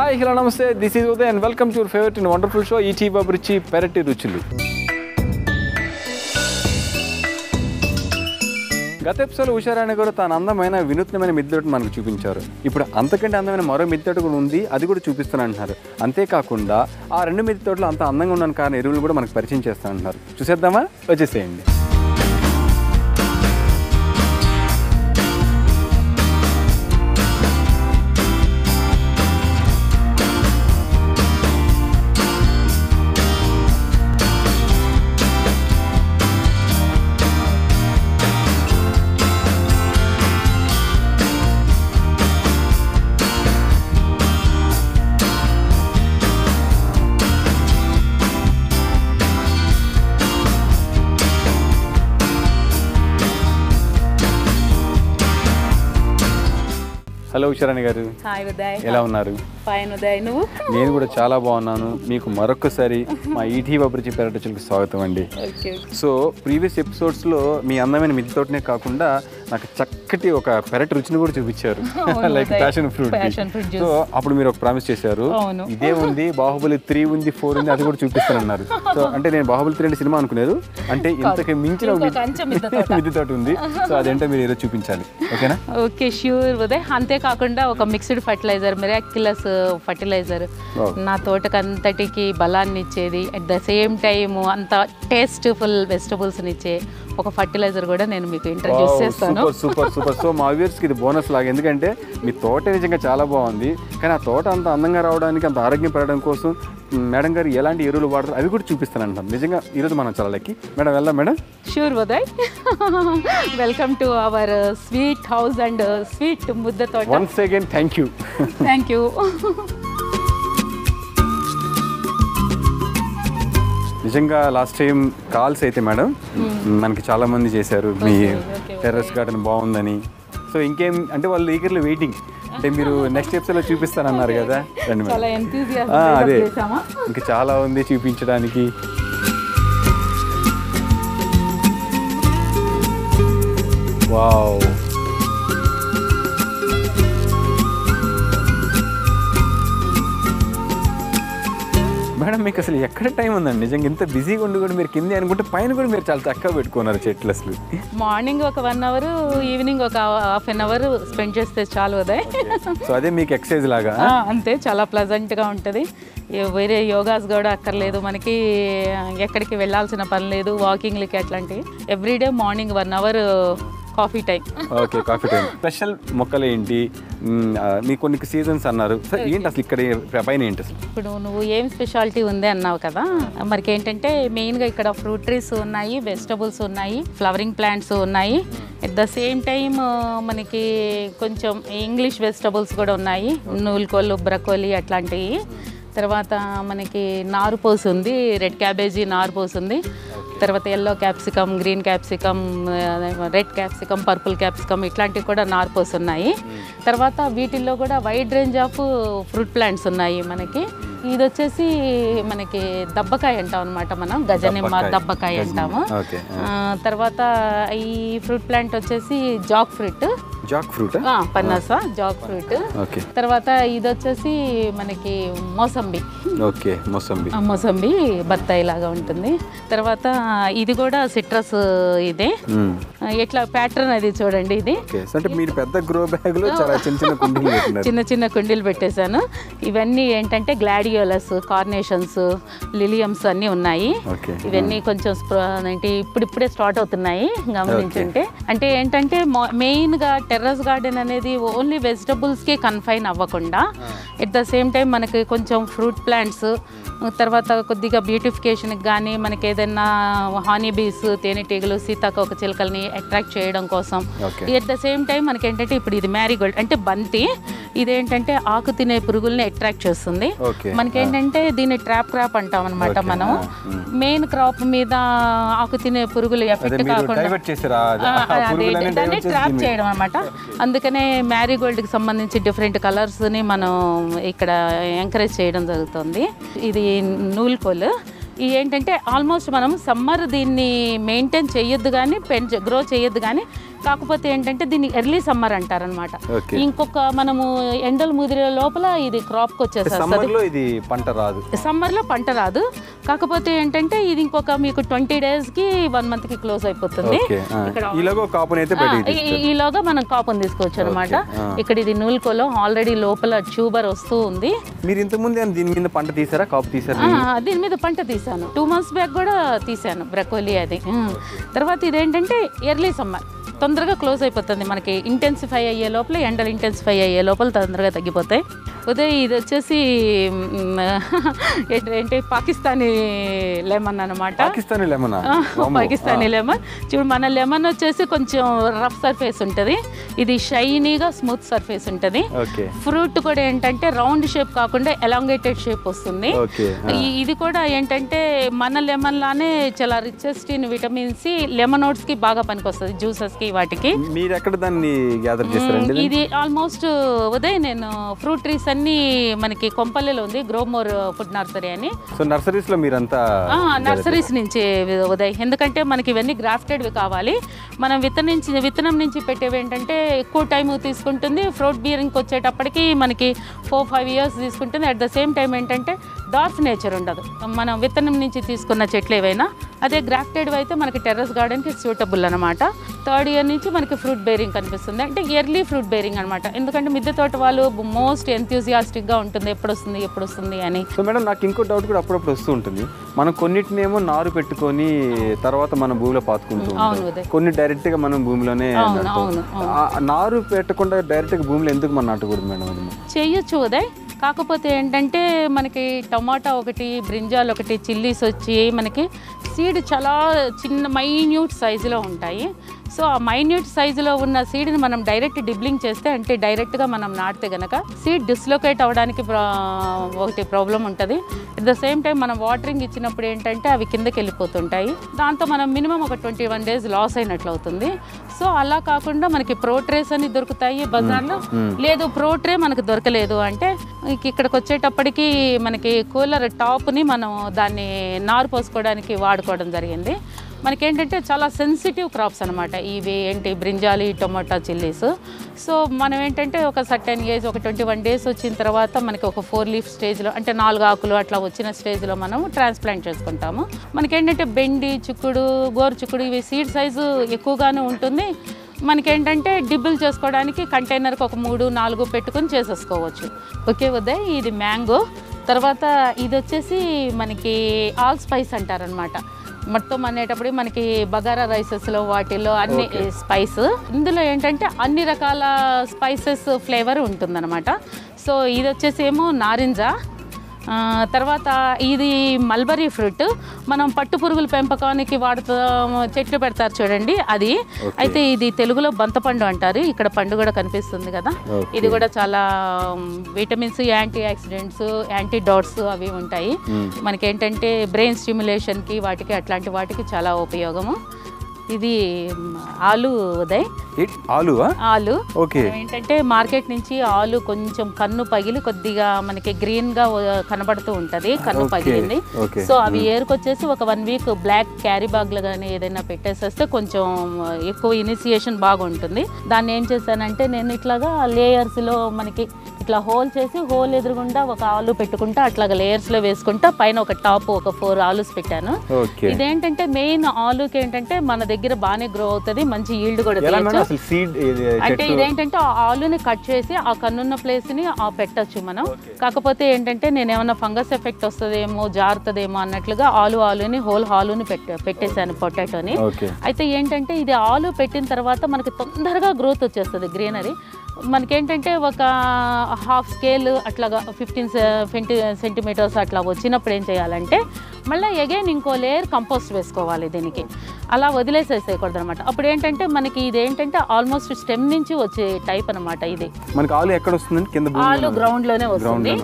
Hi hello నమస్తే this is Uday and welcome to your favourite and wonderful show ET బబ్రిచి పెరటి రుచులు గత ఎపిసోడ్ ఉషారాణి గారు తన అందమైన వినూత్నమైన మిద్దెటను మనకు చూపించారు ఇప్పుడు అంతకంటే అందమైన మరో మిద్దెట కూడా ఉంది అది కూడా చూపిస్తాను అంటున్నారు అంతేకాకుండా ఆ రెండు మిద్దె తోటలు అంత అందంగా ఉన్న కారణం ఎరువులు కూడా మనకు పరిచయం చేస్తానంటున్నారు చూసేద్దామా వచ్చేసేయండి హలో ఉషారాణి గారు హాయ్ ఉదయ్ ఎలా ఉన్నారు ఫైన్ ఉదయ్ నువ్వు నేను కూడా చాలా బాగున్నాను మీకు మరొకసారి మా ఈటీ అభిరుచి పెరటచులకు స్వాగతం అండి ఓకే సో ప్రీవియస్ ఎపిసోడ్స్లో మీ అందమైన మిద్దె తోటనే కాకుండా నాకు చక్కటి ఒక పెరటి రుచిని కూడా చూపించారు అవును, లైక్ అదే. Passion fruit Passion fruit juice. So అప్పుడు మీరు ఒక ప్రామిస్ చేశారు అవును. ఇదే ఉంది బాహుబలి త్రీ ఉంది ఫోర్ ఉంది అది కూడా చూపిస్తానన్నారు సో అంటే నేను బాహుబలి త్రీ అంటే సినిమా అనుకునేది అంటే ఇంతకు మించిన ఒక ఇంకొక అంచె మిద్దె తోట. మిద్దె తోట ఉంది సో అదేంటో మీరు ఏదో చూపించాలి ఓకేనా ఓకే ష్యూర్ ఉదయ్ అంతేకాకుండా ఒక mixed fertiliser miraculous fertiliser Wow. నా తోటకు అంతటికి బలాన్ని ఇచ్చేది అట్ ద సేమ్ టైం అంత టేస్ట్ఫుల్ వెజిటబుల్స్ని ఇచ్చే ఒక ఫర్టిలైజర్ కూడా నేను మీకు ఇంట్రడ్యూస్ చేస్తాను సూపర్ సూపర్ సూపర్ సో మా వ్యూర్స్కి ఇది బోనస్ లాగా ఎందుకంటే మీ తోట నిజంగా చాలా బాగుంది కానీ ఆ తోట అంత అందంగా రావడానికి అంత ఆరోగ్యం పెరగడం కోసం మ్, మేడం గారు ఎలాంటి ఎరువులు వాడతారు అవి కూడా చూపిస్తాను అంటాం నిజంగా ఈరోజు మనం చాలా లక్కీ మేడం వెళ్దాం madam sure Uday welcome to our sweet house and sweet ముద్ద తోట once again thank you thank you నిజంగా లాస్ట్ టైం కాల్స్ అయితే మేడం మనకి చాలా మంది చేశారు మీ okay, టెర్రస్ గార్డెన్ బాగుందని సో ఇంకేం అంటే వాళ్ళు ఈగర్లీ వెయిటింగ్ అంటే మీరు నెక్స్ట్ ఎపిసోడ్లో చూపిస్తానన్నారు కదా రండి మేడం చాలా ఆ, ఎంతూజియాజం అదే చేసామా ఇంకా చాలా ఉంది చూపించడానికి వావ్ మేడం మీకు అసలు ఎక్కడ టైం ఉందండి నిజంగా ఇంత బిజీగా ఉండి కూడా మీరు కింద అనుకుంటే పైన కూడా మీరు చాలా చక్కగా పెట్టుకున్నారు చెట్లు అసలు మార్నింగ్ ఒక వన్ అవర్ ఈవినింగ్ ఒక హాఫ్ అన్ అవర్ స్పెండ్ చేస్తే చాలు ఉదయ్ సో అదే మీకు ఎక్సర్సైజ్ లాగా ఆ, అంతే చాలా ప్లజెంట్గా ఉంటుంది ఏ- వేరే యోగాస్ కూడా అక్కర్లేదు మనకి ఎక్కడికి వెళ్ళాల్సిన పని లేదు వాకింగ్లకి అట్లాంటివి everyday morning one hour coffee time okay coffee time special మొక్కలు ఏంటి మ్, ఆ, మీకు కొన్ని సీజన్స్ అన్నారు సో ఏంటి అసలు ఇక్కడ పైన ఏంటి అసలు ఇప్పుడు నువ్వు ఏం స్పెషాలిటీ ఉంది అన్నావు కదా మరికి ఏంటంటే మెయిన్గా ఇక్కడ ఫ్రూట్ ట్రీస్ ఉన్నాయి వెజిటబుల్స్ ఉన్నాయి ఫ్లవరింగ్ ప్లాంట్స్ ఉన్నాయి ఎట్ ద సేమ్ టైం మనకి కొంచెం ఇంగ్లీష్ వెజిటబుల్స్ కూడా ఉన్నాయి నూలుకోళ్ళు బ్రకోలి అట్లాంటివి తర్వాత మనకి నారుపోసు ఉంది రెడ్ క్యాబేజీ నారుపోసు ఉంది తర్వాత yellow capsicum green capsicum red capsicum purple capsicum ఇట్లాంటివి కూడా నార్పోస్ ఉన్నాయి తర్వాత వీటిల్లో కూడా wide range of fruit plants ఉన్నాయి మనకి ఇది వచ్చేసి మనకి దబ్బకాయ అంటాం అనమాట మనం గజనిమ్మ దబ్బకాయ. దబ్బకాయ అంటాము ఓకే ఆ, తర్వాత ఈ ఫ్రూట్ ప్లాంట్ వచ్చేసి జాక్ ఫ్రూట్ జాక్ ఫ్రూట్ పన్నాస జాక్ ఫ్రూట్ ఓకే తర్వాత ఇది వచ్చేసి మనకి మోసంబి ఓకే మొసంబి ఆ, మోసంబి బత్తాయి లాగా ఉంటుంది తర్వాత ఇది కూడా సిట్రస్ ఇదే ఆ, ఎట్లా ప్యాటర్న్ అది చూడండి ఇది ఓకే సో అంటే మీరు పెద్ద గ్రో బ్యాగ్ లో చాలా చిన్న చిన్న కుండీలు పెట్టినారు చిన్న చిన్న కుండీలు పెట్టేశాను ఇవన్నీ ఏంటంటే గ్లాడియోలస్ కార్నేషన్స్ లిలియమ్స్ అన్నీ ఉన్నాయి ఓకే ఇవన్నీ కొంచెం స్ప్ర- ఏంటి ఇప్పుడిప్పుడే స్టార్ట్ అవుతున్నాయి గమనించుంటే అంటే ఏంటంటే మొ- మెయిన్గా టెర్రస్ గార్డెన్ అనేది ఓన్లీ వెజిటబుల్స్కే కన్ఫైన్ అవ్వకుండా ఎట్ ద సేమ్ టైం మనకి కొంచెం ఫ్రూట్ ప్లాంట్స్ తర్వాత కొద్దిగా బ్యూటిఫికేషన్కి కానీ మనకి ఏదైనా హానీ బీస్ తేనెటీగలు సీతాకోక చిలుకల్ని అట్రాక్ట్ చేయడం కోసం okay at the same time మనకి ఏంటంటే ఇప్పుడు ఇది మ్యారీగోల్డ్ అంటే బంతి ఇదేంటంటే ఆకు తినే పురుగుల్ని అట్రాక్ట్ చేస్తుంది ఓకే మనకేంటంటే దీన్ని ట్రాప్ క్రాప్ అంటాం అనమాట Okay, మనం ah, mm. మెయిన్ క్రాప్ మీద ఆకు తినే పురుగులు అదే ఎఫెక్ట్ మీరు కాకుండా డైవర్ట్ చేసారా ఆ, అదే, దాన్ని డైవర్ట్ ట్రాప్ చేసి చేయడం అనమాట అందుకనే మ్యారీగోల్డ్కి సంబంధించి డిఫరెంట్ కలర్స్ని మనం ఇక్కడ ఎంకరేజ్ చేయడం జరుగుతుంది ఇది నూలుకోలు ఈ ఏంటంటే ఆల్మోస్ట్ మనం సమ్మర్ దీన్ని మెయింటైన్ చేయొద్దు కానీ పెంచ గ్రో చేయొద్దు కానీ కాకపోతే ఏంటంటే దీన్ని ఎర్లీ సమ్మర్ అంటారనమాట ఓకే ఇంకొక మనము ఎండలు ముదిరే లోపల ఇది క్రాప్కి వచ్చేసేస్తుంది సమ్మర్ లో ఇది పంట రాదు సమ్మర్లో పంట రాదు కాకపోతే ఏంటంటే ఇది ఇంకొక మీకు ట్వంటీ డేస్కి వన్ మంత్కి క్లోజ్ అయిపోతుంది ఓకే ఆ. ఇక్కడ ఈలోగా కాపుని అయితే ఆ, బయటికి ఈ- ఈ- ఈలోగా మనం కాపుని తీసుకోవచ్చు అనమాట ఓకే, ఆ. ఇక్కడ ఇది నూలుకోలో ఆల్రెడీ లోపల ట్యూబర్ వస్తూ ఉంది మీరు ఇంతకుముందు ఏమైనా దీని మీద పంట తీసారా కాపు తీసారా ఆ, దీని మీద పంట తీసాను టూ మంత్స్ బ్యాక్ కూడా తీసాను బ్రకోలీ అది ఆ. తర్వాత ఇదేంటంటే ఎర్లీ సమ్మర్ తొందరగా క్లోజ్ అయిపోతుంది మనకి ఇంటెన్సిఫై అయ్యే లోపల ఎండలు ఇంటెన్సిఫై అయ్యే లోపల తొందరగా తగ్గిపోతాయి ఉదయ్ ఇది వచ్చేసి మ్, ఏంటి- ఏంటి పాకిస్తానీ లెమన్ అనమాట పాకిస్తానీ లెమనా పాకిస్తానీ లెమన్ చూడు మన లెమన్ వచ్చేసి కొంచెం రఫ్ సర్ఫేస్ ఉంటుంది ఇది షైనీగా స్మూత్ సర్ఫేస్ ఉంటుంది ఓకే ఫ్రూట్ కూడా ఏంటంటే రౌండ్ షేప్ కాకుండా ఎలాంగేటెడ్ షేప్ వస్తుంది ఓకే ఈ- ఇది కూడా ఏంటంటే మన లెమన్ లానే చాలా richest in vitamin C lemon oats కి బాగా పనికొస్తుంది జ్యూసెస్ కి వాటికి మీరు ఎక్కడ దాన్ని గ్యాదర్ చేస్తారండి మ్, ఇది ఆల్మోస్ట్ ఉదయ్ నేను ఫ్రూట్ ట్రీస్ అన్ని మనకి కొంపల్లిలో ఉంది గ్రోమోర్ ఫుడ్ నర్సరీ అని సో నర్సరీస్ లో మీరంతా నర్సరీస్ నుంచి ఉదయ్ ఎందుకంటే మనకి ఇవన్నీ గ్రాఫ్టెడ్వి కావాలి మనం విత్తనం నుంచి విత్తనం నుంచి పెట్టేవి ఏంటంటే ఎక్కువ టైం తీసుకుంటుంది ఫ్రూట్ బీరింగ్కి వచ్చేటప్పటికి మనకి ఫోర్ ఫైవ్ ఇయర్స్ తీసుకుంటుంది అట్ ద సేమ్ టైం ఏంటంటే డార్క్ నేచర్ ఉండదు మనం విత్తనం నుంచి తీసుకున్న చెట్లు ఏవైనా అదే గ్రాఫ్టెడ్ అయితే మనకి టెర్రస్ గార్డెన్కి సూటబుల్ అనమాట థర్డ్ ఇయర్ నుంచి మనకి ఫ్రూట్ బేరింగ్ కనిపిస్తుంది అంటే ఇయర్లీ ఫ్రూట్ బేరింగ్ అనమాట ఎందుకంటే మిద్దె తోట వాళ్ళు మోస్ట్ ఎంతూజియాస్టిక్గా ఉంటుంది ఎప్పుడు వస్తుంది ఎప్పుడు వస్తుంది అని సో మేడం నాకు ఇంకో డౌట్ కూడా అప్పుడప్పుడు వస్తూ ఉంటుంది మనం కొన్నిటినేమో నారు పెట్టుకొని తర్వాత మనం భూమిలో పాతుకుంటూ అవును ఉంటాం ఉదయ్ కొన్ని డైరెక్ట్ గా మనం భూమిలోనే అవును నాటుతాం. అవును అవును ఆ నారు పెట్టకుండా డైరెక్ట్ గా భూమిలో ఎందుకు మనం నాటకూడదు మేడం అది చేయొచ్చు ఉదయ్ కాకపోతే ఏంటంటే మనకి టమాటా ఒకటి బ్రింజాల్ ఒకటి చిల్లీస్ వచ్చి మనకి సీడ్ చాలా చిన్న మైన్యూట్ సైజులో ఉంటాయి సో ఆ మైన్యూట్ సైజులో ఉన్న సీడ్ని మనం డైరెక్ట్ డిబ్లింగ్ చేస్తే అంటే డైరెక్ట్గా మనం నాటితే గనక సీడ్ డిస్లొకేట్ అవ్వడానికి ప్రా- ఒకటి ప్రాబ్లం ఉంటుంది అట్ ద సేమ్ టైం మనం వాటరింగ్ ఇచ్చినప్పుడు ఏంటంటే అవి కిందకి వెళ్ళిపోతుంటాయి దాంతో మనం మినిమం ఒక ట్వంటీ వన్ డేస్ లాస్ అయినట్లు అవుతుంది సో అలా కాకుండా మనకి ప్రోట్రేస్ అని దొరుకుతాయి బజార్లో లేదు ప్రోట్రే మనకు దొరకలేదు అంటే ఇక ఇక్కడికి వచ్చేటప్పటికి మనకి కూలర్ టాప్ని మనం దాన్ని నారు పోసుకోవడానికి వాడుకోవడం జరిగింది మనకేంటంటే చాలా సెన్సిటివ్ క్రాప్స్ అనమాట ఇవి ఏంటి బ్రింజాలి టొమాటో చిల్లీస్ సో మనం ఏంటంటే ఒక సర్టెన్ ఏజ్ ఒక ట్వంటీ వన్ డేస్ వచ్చిన తర్వాత మనకి ఒక ఫోర్ లీఫ్ స్టేజ్లో అంటే నాలుగు ఆకులు అట్లా వచ్చిన స్టేజ్లో మనం ట్రాన్స్ప్లాంట్ చేసుకుంటాము మనకేంటంటే బెండి చిక్కుడు గోరు చిక్కుడు ఇవి సీడ్ సైజు ఎక్కువగానే ఉంటుంది మనకేంటంటే డిబ్బులు చేసుకోవడానికి కంటైనర్కి ఒక మూడు నాలుగు పెట్టుకొని చేసేసుకోవచ్చు ఓకే ఉదయ్ ఇది మ్యాంగో తర్వాత ఇది వచ్చేసి మనకి ఆల్ స్పైస్ అంటారనమాట మొత్తం అనేటప్పుడు మనకి బగారా రైసెస్లో వాటిలో అన్ని స్పైస్ ఇందులో ఏంటంటే అన్ని రకాల స్పైసెస్ ఫ్లేవర్ ఉంటుందన్నమాట సో ఇది వచ్చేసి ఏమో నారింజ ఆ, తర్వాత ఇది మల్బరీ ఫ్రూట్ మనం పట్టు పురుగుల పెంపకానికి వాడుతాం చెట్లు పెడతారు చూడండి అది అయితే ఇది తెలుగులో బంతపండు అంటారు ఇక్కడ పండు కూడా కనిపిస్తుంది కదా Okay. ఇది కూడా చాలా vitamins antioxidants antidotes అవి ఉంటాయి మనకేంటంటే బ్రెయిన్ స్టిమ్యులేషన్కి వాటికి అట్లాంటి వాటికి చాలా ఉపయోగము ఇది మ్, ఆలు ఉదయ్ ఇట్ ఆలువా ఆలు ఓకే మనం ఏంటంటే మార్కెట్ నుంచి ఆలు కొంచెం కన్ను పగిలి కొద్దిగా మనకి గ్రీన్ గా వ- కనబడుతూ ఉంటది కన్ను Okay, పగిలింది okay. సో అవి ఏరుకొచ్చేసి ఒక వన్ వీక్ బ్లాక్ క్యారీ బాగ్లు కానీ ఏదైనా పెట్టేసేస్తే కొంచెం ఎక్కువ ఇనిషియేషన్ బాగుంటుంది దాన్ని ఏం చేశానంటే నేను ఇట్లాగా లేయర్స్ లో మనకి ఇట్లా హోల్ చేసి హోల్ ఎదురుగుండా ఒక ఆలు పెట్టుకుంటా అట్లాగా లేయర్స్ లో వేసుకుంటా పైన ఒక టాప్ ఒక ఫోర్ ఆలుస్ పెట్టాను ఓకే ఇదేంటంటే మెయిన్ ఆలుకి ఏంటంటే మన దగ్గర బాగానే గ్రో అవుతుంది మంచి ఈల్డ్ కూడా ఎలా మేడం తీయచ్చు అసలు సీడ్ అంటే ఇదేంటంటే ఆ ఆలుని కట్ చేసి ఆ కన్నున్న ప్లేస్ ని ఆ పెట్టచ్చు మనం కాకపోతే ఏంటంటే నేను ఏమైనా ఫంగస్ ఎఫెక్ట్ వస్తుందేమో జారుతుందేమో అన్నట్లుగా ఆలు ఆలుని హోల్ హాలుని పెట్ట పెట్టేశాను పొటాటోని ఓకే అయితే ఏంటంటే ఇది ఆలు పెట్టిన తర్వాత మనకి తొందరగా గ్రోత్ వచ్చేస్తుంది గ్రీనరీ మనకేంటంటే ఒక హాఫ్ స్కేల్ అట్లాగా ఫిఫ్టీన్ సెంటీ సెంటీమీటర్స్ అట్లా వచ్చినప్పుడు ఏం చేయాలంటే మళ్ళీ అగైన్ ఇంకో లేయర్ కంపోస్ట్ వేసుకోవాలి దీనికి అలా వదిలేసేసేయకూడదు అనమాట అప్పుడు ఏంటంటే మనకి ఇది ఏంటంటే ఆల్మోస్ట్ స్టెమ్ నుంచి వచ్చే టైప్ అనమాట ఇది మనకి ఆలు ఎక్కడ వస్తుందండి కింద భూమిలో ఆలు గ్రౌండ్ లోనే వస్తుంది లోనే వస్తుంది.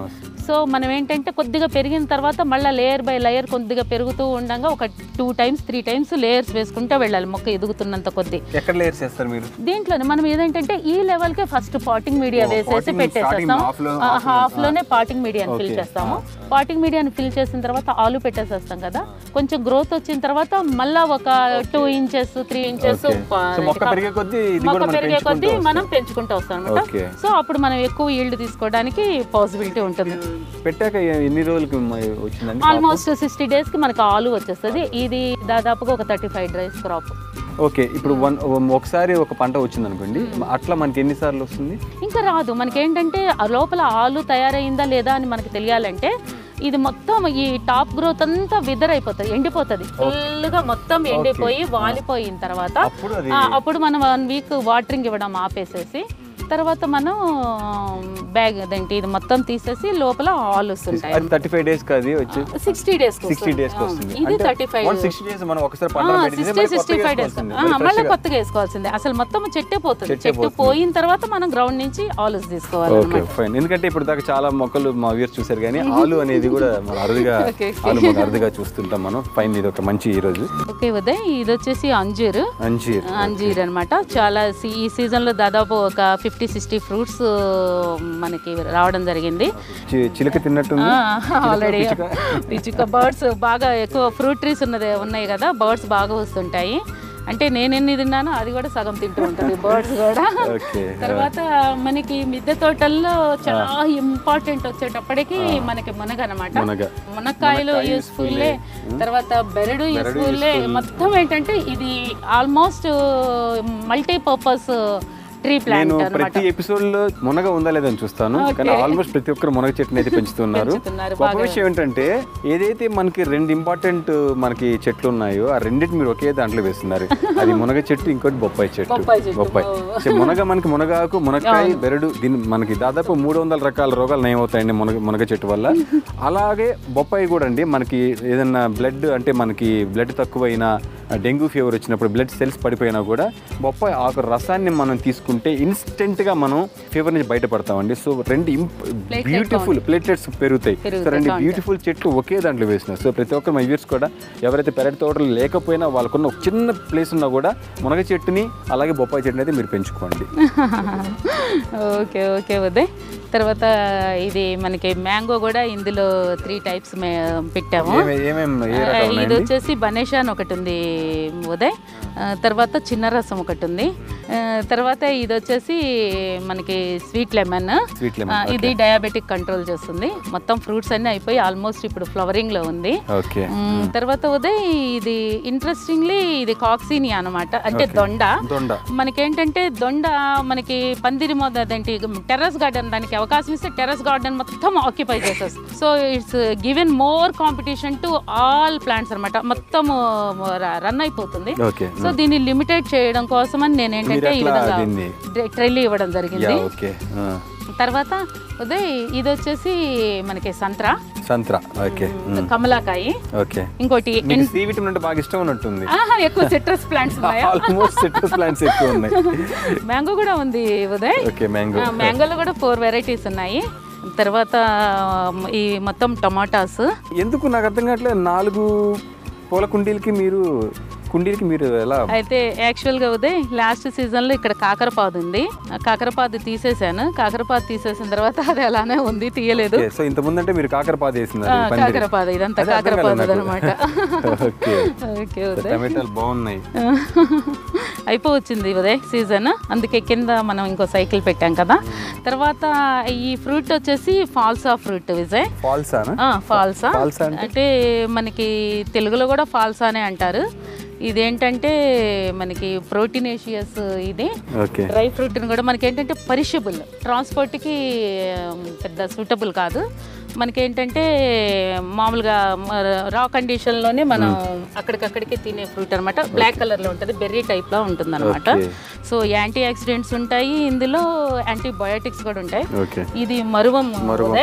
సో మనం ఏంటంటే కొద్దిగా పెరిగిన తర్వాత మళ్ళీ లేయర్ బై లేయర్ కొద్దిగా పెరుగుతూ ఉండగా ఒక two times three times layers వేసుకుంటూ వెళ్ళాలి మొక్క ఎదుగుతున్నంత కొద్ది ఎక్కడ లేయర్ చేస్తారు మీరు దీంట్లోనే మనం ఏదేంటంటే ఈ లెవెల్కే ఫస్ట్ పాటింగ్ మీడియా ఓ, వేసేసి potting starting పెట్టేసేస్తాం half లో- ఆ, half లో- half లోనే పాటింగ్ మీడియాని ఫిల్ Okay. చేస్తాము పాటింగ్ మీడియాని ఫిల్ చేసిన తర్వాత ఆలు పెట్టేసేస్తాం కదా కొంచెం గ్రోత్ వచ్చిన తర్వాత మళ్ళా ఒక two inches three inches Okay. So మొక్క పెరిగే కొద్దీ ఇది కూడా మొక్క మనం పెరిగే కొద్దీ పెంచుకుంటూ మనం పెంచుకుంటూ వస్తాం అనమాట Okay. సో అప్పుడు మనం ఎక్కువ ఈల్డ్ తీసుకోవడానికి పాసిబిలిటీ ఉంటుంది పెట్టాక ఎ- ఎన్ని రోజులకి మ- వచ్చిందండి ఆల్మోస్ట్ సిక్స్టీ డేస్ కి మనకి ఆలు వచ్చేస్తుంది ఇది దాదాపుగా ఒక thirty five days crop okay ఇప్పుడు వన్ ఒకసారి ఒక పంట వచ్చింది అనుకోండి అట్లా మనకి ఎన్నిసార్లు వస్తుంది ఇంకా రాదు మనకి ఏంటంటే ఆ లోపల ఆలు తయారైందా లేదా అని మనకి తెలియాలంటే ఇది మొత్తం ఈ టాప్ గ్రోత్ అంతా విదర్ అయిపోతుంది ఎండిపోతుంది ఫుల్గా మొత్తం ఎండిపోయి వాలిపోయిన తర్వాత అప్పుడు అది ఆ, అప్పుడు మనం వన్ వీక్ వాటరింగ్ ఇవ్వడం ఆపేసేసి తర్వాత మనం బ్యాగ్ అదేంటి ఇది మొత్తం తీసేసి లోపల ఆలుస్ ఉంటాయి అది థర్టీ ఫైవ్ డేస్ కాదు వచ్చి సిక్స్టీ డేస్ సిక్స్టీ డేస్ వస్తుంది ఇది థర్టీ ఫైవ్ సిక్స్టీ డేస్ మనం ఒకసారి పంట పెడితే సిక్స్టీ మళ్ళీ సిక్స్టీ కొత్తగా ఫైవ్ డేస్ వేసుకోవాల్సింది. మళ్ళీ మళ్ళీ fresh గా. కొత్తగా వేసుకోవాల్సిందే అసలు మొత్తం చెట్టే పోతుంది చెట్టే చెట్టు పోతుంది. పోయిన తర్వాత మనం గ్రౌండ్ నుంచి ఆలుస్ తీసుకోవాలి ఓకే ఫైన్ ఎందుకంటే ఇప్పుడు దాకా చాలా మొక్కలు మా వ్యూర్స్ చూశారు కానీ ఆలు అనేది కూడా మన అరుదుగా Okay, ఆలు మనం అరుదుగా చూస్తుంటాం మనం ఫైన్ ఇది ఒక మంచి ఈ రోజు ఓకే ఉదయ్ ఇది వచ్చేసి అంజూర్ అంజీర్ అంజీర్ అన్నమాట చాలా సీ- ఈ సీజన్లో దాదాపు ఒక ఫిఫ్టీ సిక్స్టీ ఫ్రూట్స్ మనకి రావడం జరిగింది చి- చిలక తిన్నట్టుంది ఆల్రెడీ పిచ్చుక బర్డ్స్ బాగా ఎక్కువ ఫ్రూట్ ట్రీస్ ఉన్నది ఉన్నాయి కదా బర్డ్స్ బాగా వస్తుంటాయి అంటే నేను ఎన్ని తిన్నానో అది కూడా సగం తింటూ ఉంటుంది బర్డ్స్ కూడా ఓకే తర్వాత మనకి మిద్దె తోటల్లో చాలా ఇంపార్టెంట్ వచ్చేటప్పటికి మనకి మునగ అనమాట మునగ. మునక్కాయలు యూస్ఫుల్ తర్వాత బెరడు యూస్ఫుల్ మొత్తం ఏంటంటే ఇది ఆల్మోస్ట్ మల్టీ పర్పస్ ట్రీ నేను ప్లాంట్ అనమాట ప్రతి ఎపిసోడ్ లో మునగ ఉందా లేదని చూస్తాను కానీ ఆల్మోస్ట్ ప్రతి ఒక్కరు మునగ చెట్టుని అయితే పెంచుతున్నారు పెంచుతున్నారు, గొప్ప విషయం ఏంటంటే ఏదైతే మనకి రెండు ఇంపార్టెంట్ మనకి చెట్లు ఉన్నాయో ఆ రెండింటి మీరు ఒకే దాంట్లో వేస్తున్నారు అది మునగ చెట్టు ఇంకోటి బొప్పాయి చెట్టు బొప్పాయి చెట్టు. బొప్పాయి సో మునగ మనకి మునగాకు మునక్కాయ బెరడు దీని మనకి దాదాపు మూడు వందల రకాల రోగాలు నయమవుతాయండి మునగ మునగ చెట్టు వల్ల అలాగే బొప్పాయి కూడా అండి మనకి ఏదన్నా బ్లడ్ అంటే మనకి బ్లడ్ తక్కువైనా డెంగ్యూ ఫీవర్ వచ్చినప్పుడు బ్లడ్ సెల్స్ పడిపోయినా కూడా బొప్పాయి ఆకు రసాన్ని మనం తీసుకుంటే ఇన్స్టెంట్గా మనం ఫీవర్ నుంచి బయటపడతామండి సో రెండు బ్యూటిఫుల్ ప్లేట్లెట్స్ పెరుగుతాయి సో రెండు బ్యూటిఫుల్ చెట్లు ఒకే దాంట్లో వేసినారు సో ప్రతి ఒక్కరు మా వ్యూర్స్ కూడా ఎవరైతే పెరటి తోటలు లేకపోయినా వాళ్ళకున్న ఒక చిన్న ప్లేస్ ఉన్నా కూడా మునగ చెట్టుని అలాగే బొప్పాయి చెట్టుని అయితే మీరు పెంచుకోండి ఓకే ఓకే ఉదయ్ తర్వాత ఇది మనకి మ్యాంగో కూడా ఇందులో త్రీ టైప్స్ పెట్టాము ఏమే- ఏమేం ఏ ఆ, రకాలు ఇది ఉన్నాయండి వచ్చేసి బనేషా అని ఒకటి ఉంది ఉదయ్ ఆ, తర్వాత చిన్న రసం ఒకటి ఉంది ఆ, తర్వాత ఇది వచ్చేసి మనకి స్వీట్ లెమన్ స్వీట్ ఆ, ఇది డయాబెటిక్ కంట్రోల్ చేస్తుంది మొత్తం ఫ్రూట్స్ అన్నీ అయిపోయి ఆల్మోస్ట్ ఇప్పుడు ఫ్లవరింగ్ లో ఉంది ఓకే మ్, తర్వాత ఉదయ్ ఇది ఇంట్రెస్టింగ్లీ ఇది కాక్సీనియా అనమాట అంటే దొండ దొండ మనకేంటంటే దొండ మనకి పందిరి మొద అదేంటి టెర్రస్ గార్డెన్ దానికి అవకాశం ఇస్తే టెర్రస్ గార్డెన్ మొత్తం ఆక్యుపై చేసేస్తుంది so it's given more competition to all plants అనమాట మొత్తం రన్ అయిపోతుంది ఓకే సో దీన్ని లిమిటెడ్ చేయడం కోసం అని నేను ఏంటంటే ఈ ఎట్లా విధంగా దీన్ని? ట్రైల్ ఇవ్వడం యా జరిగింది ఓకే తర్వాత ఉదయ్ ఇది వచ్చేసి మనకి సంత్రా సంత్రా ఓకే కమలాకాయ ఓకే ఇంకోటి మీకు సి విటమిన్ అంటే బాగా ఇష్టం ఉన్నట్టుంది ఆహా, ఎక్కువ సిట్రస్ ప్లాంట్స్ ఉన్నాయా ఆల్మోస్ట్ సిట్రస్ ప్లాంట్స్ ఎక్కువ ఉన్నాయి మ్యాంగో కూడా ఉంది ఉదయ్ ఓకే మ్యాంగో ఆ, మ్యాంగోలో కూడా ఫోర్ వెరైటీస్ ఉన్నాయి తర్వాత మ్, ఈ మొత్తం టమాటాస్ ఎందుకు నాకు అర్థం కావట్లేదు నాలుగు పూల కుండీలకి మీరు కుండీలకి మీరు ఎలా అయితే యాక్చువల్గా ఉదయ్ లాస్ట్ సీజన్లో ఇక్కడ కాకరపాదు ఉంది ఆ కాకరపాదు తీసేశాను కాకరపాదు తీసేసిన తర్వాత అది అలానే ఉంది తీయలేదు సో ఇంత ముందు అంటే మీరు కాకరపాదు ఆ, వేసినారు పందిరి. కాకరపాదు ఇదంతా అదే అర్థం కాలేదు కాకరపాదు నాకు. అనమాట ఓకే ఓకే ఉదయ్ టమాటాలు బాగున్నాయి అయిపోవచ్చింది ఉదయ్ సీజన్ అందుకే కింద మనం ఇంకో సైకిల్ పెట్టాం కదా తర్వాత ఈ ఫ్రూట్ వచ్చేసి ఫాల్సా ఫ్రూట్ విజయ్ ఫాల్సా ఆ, ఫాల్సా ఫాల్సా అంటే? అంటే మనకి తెలుగులో కూడా ఫాల్సా అనే అంటారు ఇదేంటంటే మనకి ప్రోటీనేషియస్ ఇది ఓకే డ్రై ఫ్రూట్ని కూడా మనకి ఏంటంటే పరిషబుల్ ట్రాన్స్పోర్ట్కి పెద్ద సూటబుల్ కాదు మనకి ఏంటంటే మామూలుగా రా కండిషన్లోనే మనం అక్కడికక్కడికి తినే ఫ్రూట్ అనమాట బ్లాక్ కలర్లో ఉంటుంది బెర్రీ టైప్లో ఉంటుంది అనమాట Okay. సో యాంటీ ఆక్సిడెంట్స్ ఉంటాయి ఇందులో యాంటీబయోటిక్స్ కూడా ఉంటాయి ఓకే ఇది మరువం ఉదయ్.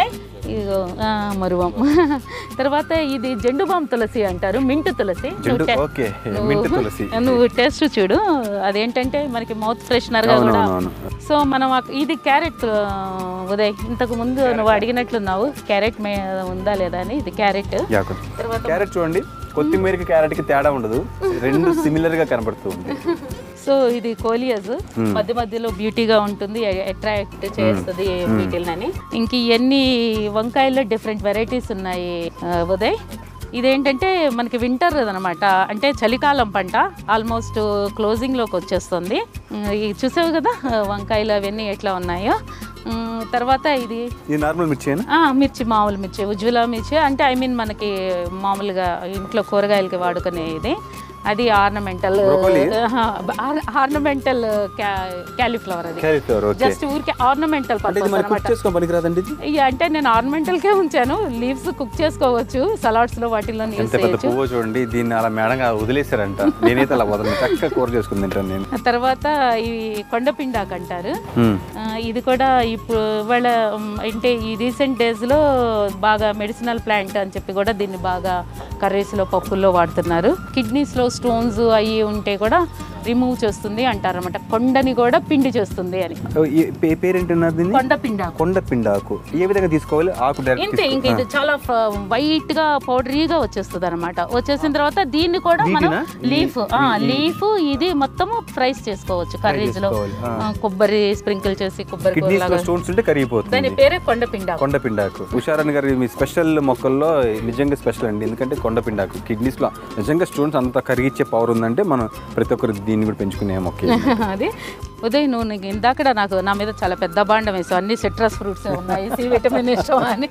ఇదిగో ఆ, మరువం తర్వాత ఇది జెండు బామ్ తులసి అంటారు మింటు తులసి జెండు నువ్వు టే- ఓకే నువ్వు- మింట్ తులసి నువ్వు టేస్ట్ చూడు అదేంటంటే మనకి మౌత్ ఫ్రెషనర్ గా కూడా అవునవునవును సో మనం ఆ- ఇది క్యారెట్ ఆ, ఉదయ్ ఇంతకు ముందు నువ్వు అడిగినట్లున్నావు క్యారెట్ మే ఉందా లేదా అని ఇది క్యారెట్ యాకు తర్వాత క్యారెట్ చూడండి కొత్తిమీరకి క్యారెట్కి తేడా ఉండదు రెండు సిమిలర్ గా కనబడుతూ ఉంది సో ఇది కోలియస్ మధ్య మధ్యలో బ్యూటీగా ఉంటుంది అట్రాక్ట్ చేస్తుంది వీటిల్ని ఇంక ఇవన్నీ వంకాయల్లో డిఫరెంట్ వెరైటీస్ ఉన్నాయి ఆ, ఉదయ్ ఇదేంటంటే మనకి వింటర్ అనమాట అంటే చలికాలం పంట ఆల్మోస్ట్ క్లోజింగ్లోకి వచ్చేస్తుంది ఉమ్, ఇది చూసావు కదా ఆ, వంకాయలు అవన్నీ ఎట్లా ఉన్నాయో ఉమ్, తర్వాత ఇది ఇది నార్మల్ మిర్చేనా ఆ, మిర్చి మామూలు మిర్చి ఉజ్వల మిర్చి అంటే ఐ మీన్ మనకి మామూలుగా ఇంట్లో కూరగాయలకి వాడుకునే ఇది అది ఆర్నమెంటల్ Broccoli? ఆర్నమెంటల్ క్యాలీఫ్లవర్ అది క్యాలీఫ్లవర్ ఓకే జస్ట్ ఊరికే ఆర్నమెంటల్ అంటే ఇది పర్పస్ మరి కుక్ అనమాట చేసుకో పనికిరాదండి ఇది ఇక అంటే నేను ఆర్నమెంటల్ కే ఉంచాను లీవ్స్ కుక్ చేసుకోవచ్చు సలాడ్స్ లో వాటిల్లో ఎంత యూస్ పెద్ద చేయొచ్చు పువ్వు చూడండి దీన్ని అలా మేడంగా వదిలేశారంట నేనైతే అలా వదలను చక్కగా కూర చేసుకుని తింటాను నేను ఆ తర్వాత ఈ కొండపిండాకు అంటారు మ్మ్. ఆ, ఇది కూడా ఇప్పుడు వాళ్ళ అంటే ఈ రీసెంట్ డేస్లో బాగా మెడిసినల్ ప్లాంట్ అని చెప్పి కూడా దీన్ని బాగా కర్రీస్లో పప్పుల్లో వాడుతున్నారు కిడ్నీస్లో స్టోన్స్ అవి ఉంటే కూడా రిమూవ్ చేస్తుంది అంటారన్నమాట కొండని కూడా పిండి చేస్తుంది అని ఓ, ఈ పే- పేరేంటున్నారు దీన్ని కొండ పిండాకు కొండ పిండాకు ఏ విధంగా తీసుకోవాలి ఆకు డైరెక్ట్ ఇంతే ఇంక ఇది చాలా వైట్ గా పౌడరీగా వచ్చేస్తుంది అనమాట వచ్చేసిన తర్వాత దీన్ని కూడా మనం వీటినా? లీఫ్ లీఫ్ ఇది మొత్తము ఫ్రైస్ చేసుకోవచ్చు కర్రీస్ లో చేసుకోవాలి, ఆ. ఆ, కొబ్బరి స్ప్రింకిల్ చేసి కొబ్బరి కూర కిడ్నీస్ లో లాగా స్టోన్స్ ఉంటే కరిగిపోతుంది దాని పేరే కొండ పిండాకు కొండ పిండాకు ఉషారాణి గారి మీ స్పెషల్ మొక్కల్లో నిజంగా స్పెషల్ అండి ఎందుకంటే కొండ పిండాకు కిడ్నీస్ లో నిజంగా స్టోన్స్ అంత కరిగించే పవర్ ఉందంటే మనం ప్రతి ఒక్కరు దీన్ని కూడా పెంచుకునే మొక్క ఇది. అది ఉదయ్ నువ్వు నీకు ఇందాకడ నాకు నా మీద చాలా పెద్ద బాండం వేసావు అన్ని సిట్రస్ ఫ్రూట్స్ ఉన్నాయి సి విటమిన్ ఇష్టం అని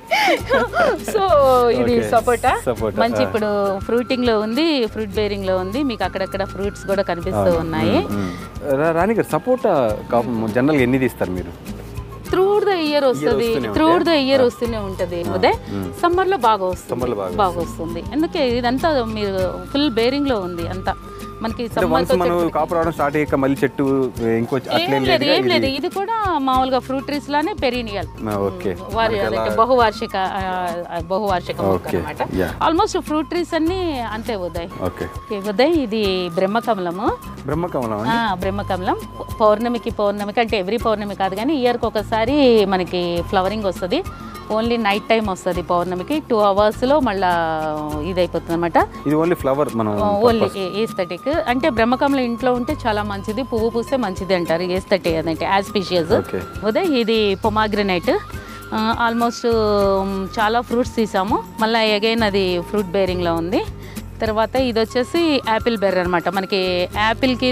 సో ఇది Okay. సపోటా సపోటా, మంచి ఆ. ఇప్పుడు ఫ్రూటింగ్ లో ఉంది ఫ్రూట్ బేరింగ్ లో ఉంది మీకు అక్కడక్కడ ఫ్రూట్స్ కూడా కనిపిస్తూ ఉన్నాయి మ్మ్. రా- రాణి గారు సపోటా జనరల్ ఎన్ని తీస్తారు మీరు త్రూడ్ ద ఇయర్ వస్తుంది వస్తూనే త్రూడ్ ద ఇయర్ వస్తూనే ఉంటుంది ఉదయ్ సమ్మర్ లో బాగా వస్తుంది Summer లో బాగా బాగా వస్తుంది అందుకే ఇదంతా మీరు ఫుల్ బేరింగ్ లో ఉంది అంతా మనకి అంటే సమ్మర్ వన్స్ మనం కాపు రావడం స్టార్ట్ అయ్యాక మళ్ళీ చెట్టు ఇంకో అట్లేం ఏం లేదు లేదు ఏం లేదు ఇది కూడా మామూలుగా ఫ్రూట్ ట్రీస్ లానే పెరీనియల్ ఓకే వారి అదంటే బహువార్షిక ఆ, ఆ, బహువార్షిక మొక్క Okay. అనమాట Yeah. ఆల్మోస్ట్ ఫ్రూట్ ట్రీస్ అన్ని అంతే ఉదయ్ ఓకే ఓకే, ఉదయ్ ఇది బ్రహ్మకమలము బ్రహ్మకమలం ఆ, బ్రహ్మకమలం పౌర్ణమికి పౌర్ణమికి అంటే ఎవ్రీ పౌర్ణమి కాదు కానీ ఇయర్కి ఒకసారి మనకి ఫ్లవరింగ్ వస్తుంది ఓన్లీ నైట్ టైం వస్తుంది పౌర్ణమికి టూ అవర్స్లో మళ్ళా ఇది అయిపోతుంది అనమాట ఇది ఓన్లీ ఫ్లవర్ మనం ఓన్లీ ఏస్థెటిక్ అంటే బ్రహ్మకమలం ఇంట్లో ఉంటే చాలా మంచిది పువ్వు పూస్తే మంచిది అంటారు ఏస్థెటిక్ అదంటే యాజ్ స్పీషియస్ ఓకే ఉదయ్ ఇది పొమాగ్రనైట్ ఆల్మోస్ట్ చాలా ఫ్రూట్స్ తీసాము మళ్ళీ అగైన్ అది ఫ్రూట్ బేరింగ్లో ఉంది తర్వాత ఇది వచ్చేసి యాపిల్ బెర్రీ అనమాట మనకి యాపిల్కి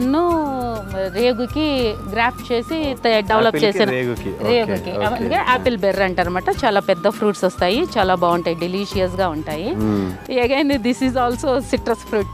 రేగుకి గ్రాఫ్ట్ చేసి డెవలప్ Apple కి, చేసిన రేగుకి. Okay, రేగుకి okay. అందుకే యాపిల్ బెర్రీ అంటారనమాట చాలా పెద్ద ఫ్రూట్స్ వస్తాయి చాలా బాగుంటాయి డెలీషియస్గా ఉంటాయి మ్మ్. Again this is also citrus fruit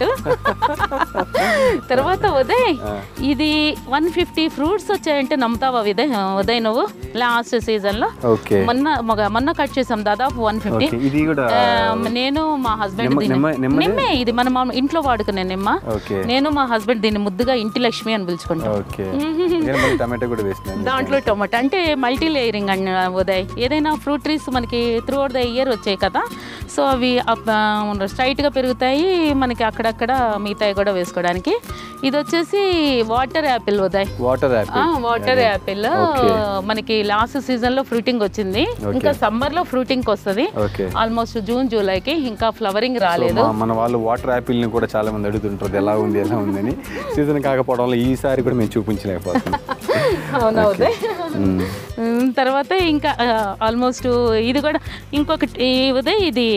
తర్వాత ఉదయ్ ఇది వన్ ఫిఫ్టీ ఫ్రూట్స్ వచ్చాయంటే నమ్ముతావా ఉదయ్ ఉదయ్ నువ్వు లాస్ట్ సీజన్ లో ఓకే మొన్న మొగ- మొన్న కట్ చేసాం దాదాపు వన్ ఫిఫ్టీ ఓకే ఇది కూడా నేను మా హస్బెండ్ నిమ్మ- దీన్ని నిమ్మ- నిమ్మదే? నిమ్మే ఇది మన మా ఇంట్లో వాడుకునే నిమ్మ ఓకే నేను మా హస్బెండ్ దీన్ని ముద్దుగా ఇంటి లక్ష్మి అని పిలుచుకుంటాం ఓకే నేను మళ్ళీ టమాటో కూడా వేసినాను దాంట్లో టొమాటో అంటే మల్టీ లేయరింగ్ అండి ఉదయ్ ఏదైనా ఫ్రూట్ ట్రీస్ మనకి త్రూ అవుట్ ద ఇయర్ వచ్చాయి కదా సో అవి స్ట్రైట్గా పెరుగుతాయి మనకి అక్కడక్కడ మిగతాయి కూడా వేసుకోవడానికి ఇది వచ్చేసి water apple Uday water apple water apple Okay. మనకి లాస్ట్ సీజన్ లో ఫ్రూటింగ్ వచ్చింది ఇంకా సమ్మర్ లో ఫ్రూటింగ్ వస్తుంది ఓకే ఆల్మోస్ట్ జూన్ జూలైకి ఇంకా ఫ్లవరింగ్ రాలేదు మా- మన వాళ్ళు వాటర్ యాపిల్ ని కూడా చాలా మంది అడుగుతుంటారు ఎలా ఉంది ఎలా ఉందని సీజన్ కాకపోవడం వల్ల ఈసారి కూడా మేము చూపించలేకపోతున్నాం అవునా ఉదయ్ మ్మ్. ఉమ్, తర్వాత ఇంకా ఆల్మోస్ట్ ఇది కూడా ఇంకొకటి ఈ ఉదయ్ ఇది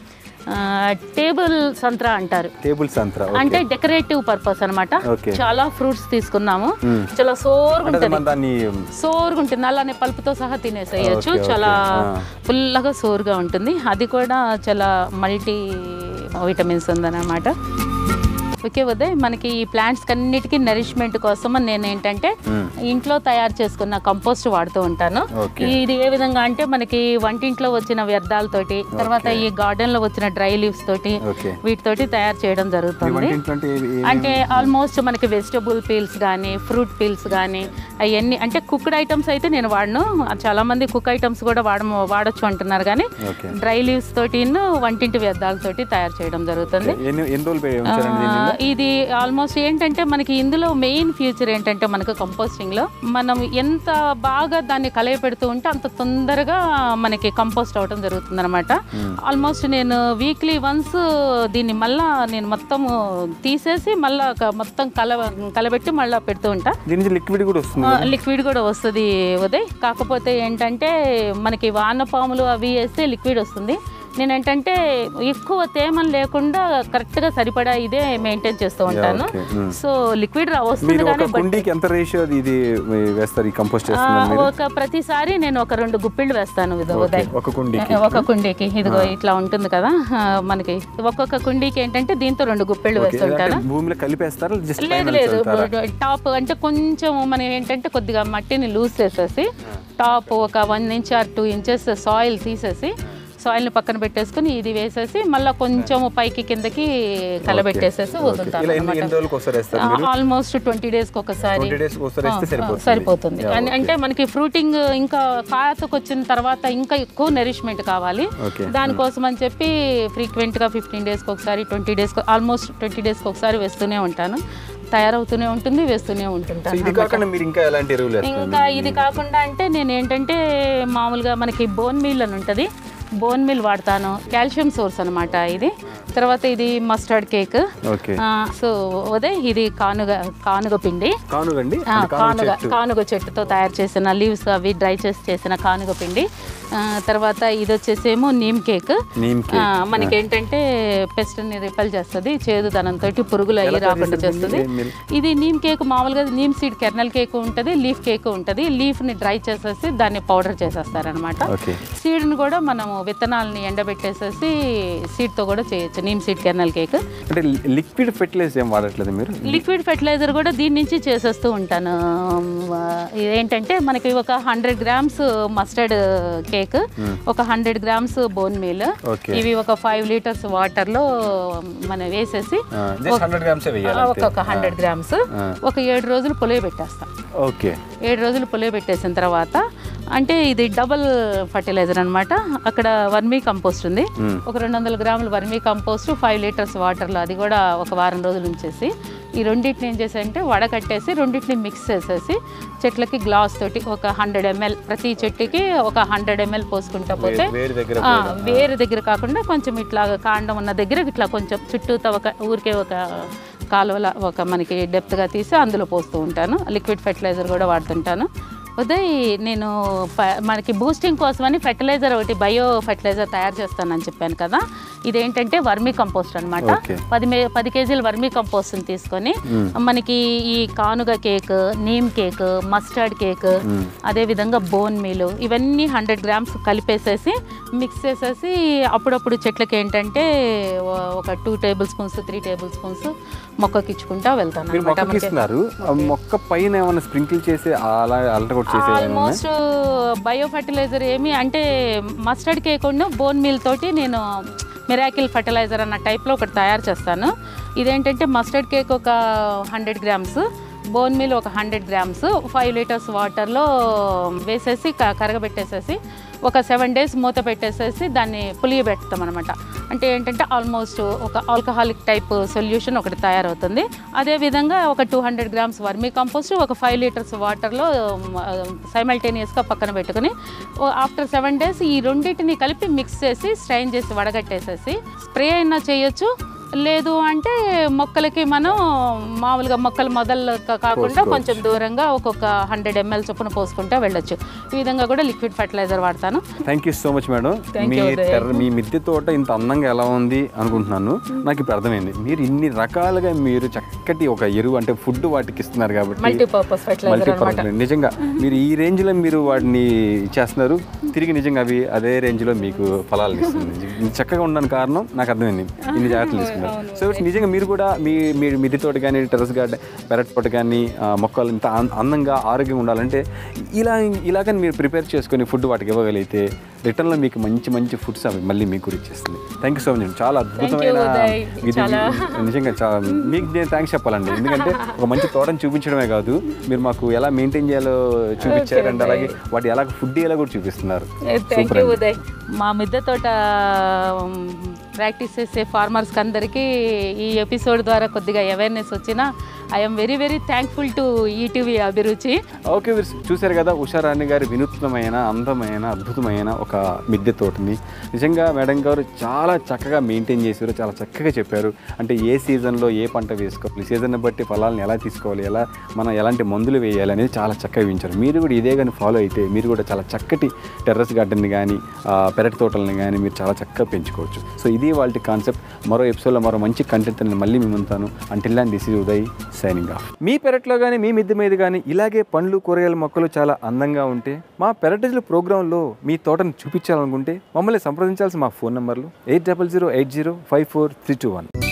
టేబుల్ సంత్రా అంటారు టేబుల్ సంత్రా అంటే డెకరేటివ్ పర్పస్ అన్నమాట Okay. చాలా ఫ్రూట్స్ తీసుకున్నాము Hmm. చాలా సోర్గా అంటే ఉంటుంది మనం దాన్ని సోర్గా ఉంటుంది అలానే పల్పుతో సహా తినేసేయచ్చు Okay, okay. చాలా Ah. ఫుల్గా సోర్గా ఉంటుంది అది కూడా చాలా మల్టీ విటమిన్స్ ఉందన్నమాట ఓకే ఉదయ్ మనకి ఈ ప్లాంట్స్ అన్నిటికీ నరిష్మెంట్ కోసం నేను ఏంటంటే ఇంట్లో తయారు చేసుకున్న కంపోస్ట్ వాడుతూ ఉంటాను Okay. ఇది ఏ విధంగా అంటే మనకి వంటింట్లో వచ్చిన వ్యర్థాలతోటి తర్వాత ఈ గార్డెన్ లో వచ్చిన డ్రై లీవ్స్ తోటి ఓకే వీటితోటి తయారు చేయడం మీ జరుగుతుంది వంటింట్లో అంటే ఏ- ఏ- అంటే ఆల్మోస్ట్ మనకి వెజిటబుల్ పీల్స్ కానీ ఫ్రూట్ పీల్స్ కానీ అవన్నీ అంటే కుక్డ్ ఐటమ్స్ అయితే నేను వాడను చాలా మంది కుక్ ఐటమ్స్ కూడా వాడ వాడచ్చు అంటున్నారు కానీ ఓకే డ్రై లీవ్స్ తోటి వంటింటి వ్యర్థాలతోటి తయారు చేయడం జరుగుతుంది ఎన్ని ఎన్ని రోజులు పె- ఉంచారండి దీన్ని ఆ, ఇది ఆల్మోస్ట్ ఏంటంటే మనకి ఇందులో మెయిన్ ఫ్యూచర్ ఏంటంటే మనకు కంపోస్టింగ్ లో మనం ఎంత బాగా దాన్ని కలయ పెడుతూ ఉంటే అంత తొందరగా మనకి కంపోస్ట్ అవడం జరుగుతుంది అనమాట ఆల్మోస్ట్ నేను వీక్లీ వన్స్ దీన్ని మళ్ళా నేను మొత్తం తీసేసి మళ్ళా ఒక మొత్తం కల కలబెట్టి మళ్ళీ పెడుతూ ఉంటా దీని నుంచి లిక్విడ్ కూడా వస్తుంది లిక్విడ్ కూడా వస్తుంది ఉదయ్ కాకపోతే ఏంటంటే మనకి వానపాములు అవి వేస్తే లిక్విడ్ వస్తుంది నేను ఏంటంటే ఎక్కువ తేమను లేకుండా కరెక్ట్గా సరిపడా ఇదే మెయింటైన్ చేస్తూ ఉంటాను okay. Hmm. సో లిక్విడ్ రా వస్తుంది మీరు కానీ ఒక కుండీకి ఎంత రేషియో ఇది వేస్తారు ఈ కంపోస్ట్ చేస్తున్నారు మీరు ఒక ప్రతిసారి నేను ఒక రెండు గుప్పిళ్ళు వేస్తాను ఇది ఉదయ్ ఒక కుండీకి ఒక కుండీకి ఇదిగో ఇట్లా ఉంటుంది కదా ఆ, మనకి ఒక్కొక్క కుండీకి ఏంటంటే దీంతో రెండు గుప్పిళ్ళు వేస్తుంటాను అంటే భూమిలో కలిపేస్తారా జస్ట్ లేదు లేదు టాప్ అంటే కొంచెం మనం ఏంటంటే కొద్దిగా మట్టిని లూజ్ చేసేసి టాప్ ఒక one inch or two inches soil తీసేసి సాయిల్ని పక్కన పెట్టేసుకుని ఇది వేసేసి మళ్ళీ కొంచెం పైకి కిందకి కలబెట్టేసేసి ఇలా వదులుతాను ఎన్ని ఎన్ని రోజులకు ఒకసారి వేస్తారు మీరు ఆల్మోస్ట్ ట్వంటీ డేస్కి ఒకసారి ట్వంటీ డేస్ ఒకసారి వేస్తే సరిపోతుంది సరిపోతుంది అన్- అంటే మనకి ఫ్రూటింగ్ ఇంకా కాతకు వచ్చిన తర్వాత ఇంకా ఎక్కువ నరిష్మెంట్ కావాలి ఓకే దానికోసం అని చెప్పి ఫ్రీక్వెంట్గా ఫిఫ్టీన్ డేస్కి ఒకసారి ట్వంటీ డేస్కి ఆల్మోస్ట్ ట్వంటీ డేస్కి ఒకసారి వేస్తూనే ఉంటాను తయారవుతూనే ఉంటుంది వేస్తూనే సో ఉంటుంటాను ఇది కాకుండా మీరు ఇంకా ఎలాంటి ఎరువులు వేస్తారు ఇంకా ఇది కాకుండా అంటే నేను ఏంటంటే మామూలుగా మనకి బోన్ మీల్ అని ఉంటుంది బోన్ మీల్ వాడతాను కాల్షియం సోర్స్ అనమాట ఇది తర్వాత ఇది మస్టర్డ్ కేక్ ఓకే సో అదే ఇది కానుగ కానుగ పిండి కానుగండి ఆ, అంటే కానుగ కానుగ చెట్టు కానుగ చెట్టుతో తయారు చేసిన లీవ్స్ అవి డ్రై చేసి చేసిన కానుగ పిండి ఆ, తర్వాత ఇది వచ్చేసేమో నీమ్ కేక్ నీమ్ ఆ, మనకి ఏంటంటే పెస్ట్ ని రిపెల్ చేస్తుంది చేదుదనంతో పురుగులు అయ్యి రాకుండా చేస్తుంది మీరు- ఇది నీమ్ కేక్ మామూలుగా నీమ్ సీడ్ కెర్నల్ కేక్ ఉంటుంది లీఫ్ కేక్ ఉంటుంది లీఫ్ ని డ్రై చేసేసి దాన్ని పౌడర్ చేసేస్తారనమాట ఓకే సీడ్ని కూడా మనము విత్తనాలని ఎండబెట్టేసేసి సీడ్తో కూడా చేయొచ్చు నీమ్ సీడ్ కెర్నల్ కేక్ అంటే లిక్విడ్ ఫెర్టిలైజర్ ఏం వాడట్లేదు మీరు లిక్విడ్ ఫెర్టిలైజర్ కూడా దీని నుంచి చేసేస్తూ ఉంటాను ఆ, ఇదేంటంటే మనకి ఒక హండ్రెడ్ గ్రామ్స్ మస్టర్డ్ కేక్ ఒక hundred grams bone meal okay ఇవి ఒక ఫైవ్ లీటర్స్ వాటర్లో మనం వేసేసి జస్ట్ హండ్రెడ్ గ్రామ్స్ వేయాలి ఒక ఒక హండ్రెడ్ గ్రామ్స్ ఒక ఏడు రోజులు పొలే పెట్టేస్తాం ఓకే ఏడు రోజులు పొలే పెట్టేసిన తర్వాత అంటే ఇది డబుల్ ఫర్టిలైజర్ అనమాట అక్కడ వర్మీ కంపోస్ట్ ఉంది ఒక రెండు వందల గ్రాములు వర్మీ కంపోస్ట్ ఫైవ్ లీటర్స్ వాటర్లో అది కూడా ఒక వారం రోజులు ఉంచేసి ఈ రెండింటిని ఏం చేశారంటే వడకట్టేసి రెండింటిని మిక్స్ చేసేసి చెట్లకి గ్లాస్ తోటి ఒక హండ్రెడ్ ఎంఎల్ ప్రతి చెట్టుకి ఒక హండ్రెడ్ ఎంఎల్ పోసుకుంటా పోతే వేడి దగ్గర ఆ, వేరు దగ్గర కాకుండా కొంచెం ఇట్లా కాండం ఉన్న దగ్గర ఇట్లా కొంచెం చుట్టూతో ఒక ఊరికే ఒక కాలువల ఒక మనకి డెప్త్గా తీసి అందులో పోస్తూ ఉంటాను లిక్విడ్ ఫెర్టిలైజర్ కూడా వాడుతుంటాను ఉదయ్ నేను ప- మనకి బూస్టింగ్ కోసమని ఫెర్టిలైజర్ ఒకటి బయో ఫెర్టిలైజర్ తయారు చేస్తానని చెప్పాను కదా ఇదేంటంటే వర్మీ కంపోస్ట్ అనమాట ఓకే పది మే పది కేజీల వర్మీ కంపోస్ట్ని తీసుకొని మనకి ఈ కానుగ cake neem cake mustard cake అదేవిధంగా బోన్ మీల్ ఇవన్నీ హండ్రెడ్ గ్రామ్స్ కలిపేసేసి మిక్స్ చేసేసి అప్పుడప్పుడు చెట్లకి ఏంటంటే ఓ- ఒక two tablespoons three tablespoons మొక్కకి ఇచ్చుకుంటా వెళ్తాను మీరు అనమాట మొక్కకి ఇస్తున్నారు ఆ మొక్క పైన ఏమైనా స్ప్రింకిల్ చేసి అలా అల్ట్రా కొట్ చేసే ఆల్మోస్ట్ బయో ఫర్టిలైజర్ ఏమి అంటే మస్టర్డ్ కేక్ బోన్ మీల్ తోటి నేను మిరాకిల్ ఫర్టిలైజర్ అన్న టైప్లో ఒకటి తయారు చేస్తాను ఇదేంటంటే మస్టర్డ్ కేక్ ఒక హండ్రెడ్ గ్రామ్స్ బోన్ మీల్ ఒక హండ్రెడ్ గ్రామ్స్ ఫైవ్ లీటర్స్ వాటర్లో వేసేసి క- కరగబెట్టేసేసి ఒక సెవెన్ డేస్ మూత పెట్టేసేసి దాన్ని పులియబెడతాం అనమాట అంటే ఏంటంటే ఆల్మోస్ట్ ఒక ఆల్కహాలిక్ టైప్ సొల్యూషన్ ఒకటి తయారవుతుంది అదేవిధంగా ఒక two hundred grams vermicompost ఒక ఫైవ్ లీటర్స్ వాటర్లో సైమల్టేనియస్గా పక్కన పెట్టుకుని ఆఫ్టర్ సెవెన్ డేస్ ఈ రెండింటిని కలిపి మిక్స్ చేసి స్ట్రైన్ చేసి వడగట్టేసేసి స్ప్రే అయినా చేయొచ్చు లేదు అంటే మొక్కలకి మనం మామూలుగా మొక్కలు మొదలు కా- కాకుండా కొంచెం దూరంగా ఒక్కొక్క హండ్రెడ్ ఎంఎల్ చొప్పున పోసుకుంటా వెళ్ళొచ్చు ఈ విధంగా కూడా లిక్విడ్ ఫర్టిలైజర్ వాడతాను thank you so much madam Thank మీ you, Uday. టెర్ర మీ మిద్దె తోట ఇంత అందంగా ఎలా ఉంది అనుకుంటున్నాను నాకు ఇప్పుడు అర్థమైంది మీరు ఇన్ని రకాలుగా మీరు చక్కటి ఒక ఎరువు అంటే ఫుడ్ వాటికి ఇస్తున్నారు కాబట్టి మల్టీపర్పస్ ఫర్టిలైజర్ మల్టీపర్పస్ నిజంగా మీరు ఈ రేంజ్లో మీరు వాటిని ఇచ్చేస్తున్నారు తిరిగి నిజంగా అవి అదే రేంజ్లో మీకు ఫలాలు ఇస్తుంది ఇది చక్కగా ఉండడానికి కారణం నాకు అర్థమైంది ఇన్ని జాగ్రత్తలు తీసుకున్నారు చేస్తున్నారు సో నిజంగా మీరు కూడా మీ మీ మిద్దె తోట కానీ టెరస్ గార్డెన్ పెరట్ తోట కానీ ఆ, మొక్కలు ఇంత అం- అందంగా ఆరోగ్యంగా ఉండాలంటే ఇలా ఇలాగని మీరు ప్రిపేర్ చేసుకొని ఫుడ్ వాటికి ఇవ్వగలిగితే రిటర్న్లో మీకు మంచి మంచి ఫుడ్స్ అవి మళ్ళీ మీకు కూడా ఇచ్చేస్తుంది థ్యాంక్ యూ సో మచ్ చాలా అద్భుతమైన ఉదయ్. ఇది చాలా- నిజంగా చాలా మీకు నేను థ్యాంక్స్ చెప్పాలండి ఎందుకంటే ఒక మంచి తోటను చూపించడమే కాదు మీరు మాకు ఎలా మెయింటైన్ చేయాలో చూపించారు అండ్ అలాగే వాటి ఎలా ఫుడ్ ఎలా కూడా చూపిస్తున్నారు థ్యాంక్ యూ ఉదయ్ మా మిద్దె తోట ప్రాక్టీస్ చేసే ఫార్మర్స్కి అందరికీ ఈ ఎపిసోడ్ ద్వారా కొద్దిగా అవేర్నెస్ వచ్చిన I'm very very thankful to ETV Abhiruchi okay వీరు చూశారు కదా ఉషారాణి గారి వినూత్నమైన అందమైన అద్భుతమైన ఒక మిద్దె తోటని నిజంగా మేడం గారు చాలా చక్కగా మెయింటైన్ చేశారు చాలా చక్కగా చెప్పారు అంటే ఏ సీజన్లో ఏ పంట వేసుకోవాలి సీజన్ బట్టి ఫలాలను ఎలా తీసుకోవాలి ఎలా మనం ఎలాంటి మందులు వేయాలి అనేది చాలా చక్కగా వివరించారు మీరు కూడా ఇదే కానీ ఫాలో అయితే మీరు కూడా చాలా చక్కటి టెర్రస్ గార్డెన్ని కానీ పెరటి తోటలను కానీ మీరు చాలా చక్కగా పెంచుకోవచ్చు సో ఇది వాళ్ళ కాన్సెప్ట్ మరో ఎపిసోడ్లో మరో మంచి కంటెంట్ నేను మళ్ళీ మేము ఉంటాను until and this is Uday signing off మీ పెరట్లో కానీ మీ మిద్దె మీద కానీ ఇలాగే పండ్లు కూరగాయల మొక్కలు చాలా అందంగా ఉంటే మా పెరటేజ్ల ప్రోగ్రాంలో మీ తోటను చూపించాలనుకుంటే మమ్మల్ని సంప్రదించాల్సిన మా ఫోన్ నెంబర్లు eight double zero eight zero five four three two one